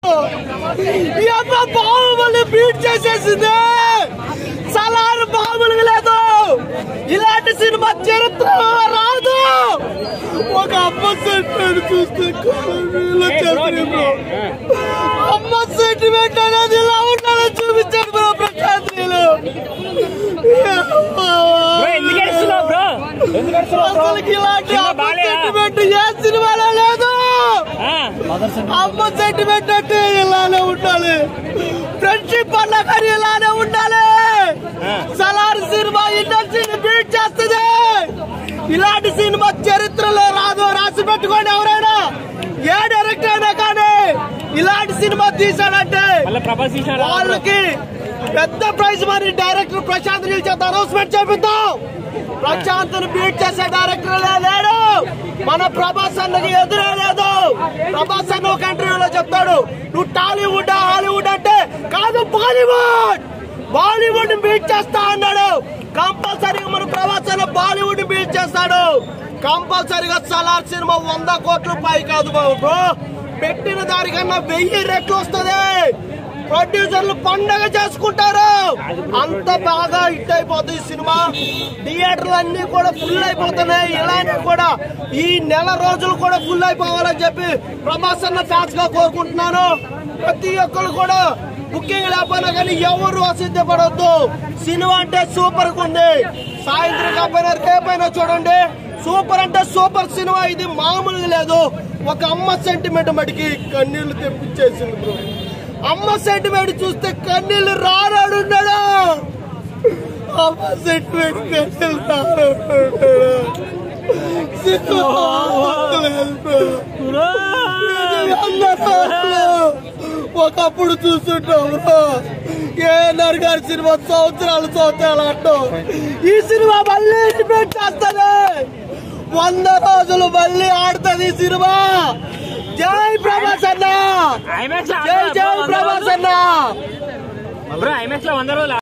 ఈ అమ్మ బాహుబలి బీట్ చేసేసింది సలారు బాహుబలి లేదు ఇలాంటి సినిమా చరిత్ర రాదు ఒక అమ్మ సెంటిమెంట్ చూస్తే కళ్ళనీళ్ళు వచ్చేస్తున్నాయి bro. అమ్మ సెంటిమెంట్ అనేది ఇలా ఉండాలని చూపించాడు బ్రో ప్రశాంత్ నీళ్ళు ఎందుకు ఏడుస్తున్నావు బ్రో ఎందుకు ఏడుస్తున్నావు బ్రో అసలుకి ఇలాంటి సినిమా అమ్మ బాలేదా? సెంటిమెంట్ ఏ సినిమాలో లేదు ఆ, అమ్మ సెంటిమెంట్ అంటే ఇలానే ఉండాలి ఫ్రెండ్షిప్ అన్న కానీ ఇలానే ఉండాలి ఆ. సలార్ సినిమా ఇండస్ట్రీని బీట్ చేస్తుంది ఇలాంటి సినిమా చరిత్రలో రాదు రాసి పెట్టుకోండి ఎవరైనా ఏ డైరెక్టర్ అయినా కానీ ఇలాంటి సినిమా తీశాడంటే మళ్ళీ ప్రభాస్ తీసాడు వాళ్ళకి పెద్ద ప్రైజ్ మరి డైరెక్టర్ ప్రశాంత్ నీల్ చేత అనౌన్స్మెంట్ చేపిద్దాం ప్రశాంత్ బీట్ చేసే డైరెక్టర్ లేడు మన ప్రభాస్ అన్నకి ఎదురే లేదు ప్రభాస్ అన్న ఒక ఇంటర్వ్యూలో చెప్తాడు నువ్వు టాలీవుడ్ హాలీవుడ్ అంటే కాదు బాలీవుడ్ బాలీవుడ్ బీట్ చేస్తా అన్నాడు కంపల్సరీగా మన ప్రభాస్ అన్న బాలీవుడ్ బీట్ చేస్తాడు కంపల్సరీగా సలార్ సినిమా వంద కోట్ల పై కాదు బాబు బ్రో పెట్టిన దానికన్నా వెయ్యి రెట్లు వస్తుంది ప్రొడ్యూసర్లు పండగ చేసుకుంటారు అంత బాగా హిట్ అయిపోతుంది ఈ సినిమా థియేటర్లు అన్ని కూడా ఫుల్ అయిపోతున్నాయి ఇలానే కూడా ఈ నెల రోజులు కూడా ఫుల్ అయిపోవాలని చెప్పి ప్రభాస్ అన్న ఫ్యాన్స్ గా కోరుకుంటున్నాను ప్రతి ఒక్కరు కూడా బుకింగ్ లేకపోయినా కానీ ఎవరు అసిద్ధపడొద్దు సినిమా అంటే సూపర్ గా ఉంది సాయంత్రం కాకపోయినా రేపైనా చూడండి సూపర్ అంటే సూపర్ సినిమా ఇది మామూలుగా లేదు ఒక అమ్మ సెంటిమెంట్ మటుకి కన్నీళ్లు తెప్పించేసింది బ్రో అమ్మ సెంటిమెంట్ చూస్తే కన్నీళ్లు రారాడున్నాడు అమ్మ సెంటిమెంట్ కన్నీళ్లు రారాడున్నాడు సినిమా బాగోలేదు bro. అందరూ ఒకప్పుడు చూస్తుంటాం బ్రో ఏఎన్ఆర్ గారి సినిమా సంవత్సరాలు సంవత్సరాలు అంటాం ఈ సినిమా మళ్ళీ రిపీట్ చేస్తుంది వంద రోజులు మళ్ళీ ఆడుతుంది ఈ సినిమా జై ప్రభాస్ అన్న ఐమాక్స్ జై జై ప్రభాస్ అన్న బ్రో ఐమాక్స్ లో వంద రోజులు